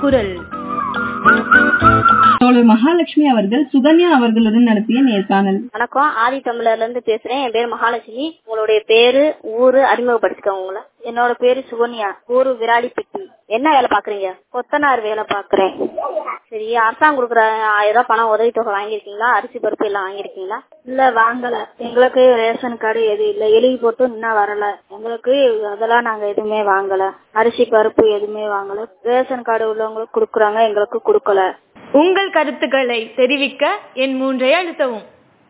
குரல் தோழர் மகாலட்சுமி அவர்கள் சுகன்யா அவர்களுடன் நடத்திய நேர்காணல் வணக்கம் ஆதி தமிழர்ல இருந்து பேசுறேன் என் பேரு மகாலட்சுமி உங்களுடைய பேரு ஊரு அறிமுகப்படுத்திக்கோங்க உங்களை என்னோட பேரு சுகன்யா ஊரு விராலிப்பட்டி என்ன வேலை பாக்குறீங்க கொத்தனார் வேலை பாக்குறேன் சரி அரசாங்கம் கொடுக்குற ஆயிரம் ரூபாய் பணம் உதவித்தொகை வாங்கியிருக்கீங்களா அரிசி பருப்பு எல்லாம் வாங்கியிருக்கீங்களா இல்ல வாங்கல எங்களுக்கு ரேஷன் கார்டு எதுவும் இல்ல எழுதி போட்டு இன்னும் வரல எங்களுக்கு அதெல்லாம் நாங்க எதுவுமே வாங்கல அரிசி பருப்பு எதுவுமே வாங்கல ரேஷன் கார்டு உள்ளவங்களுக்கு கொடுக்குறாங்க எங்களுக்கு கொடுக்கல உங்கள் கருத்துக்களை தெரிவிக்க என் மூன்றை அழுத்தவும்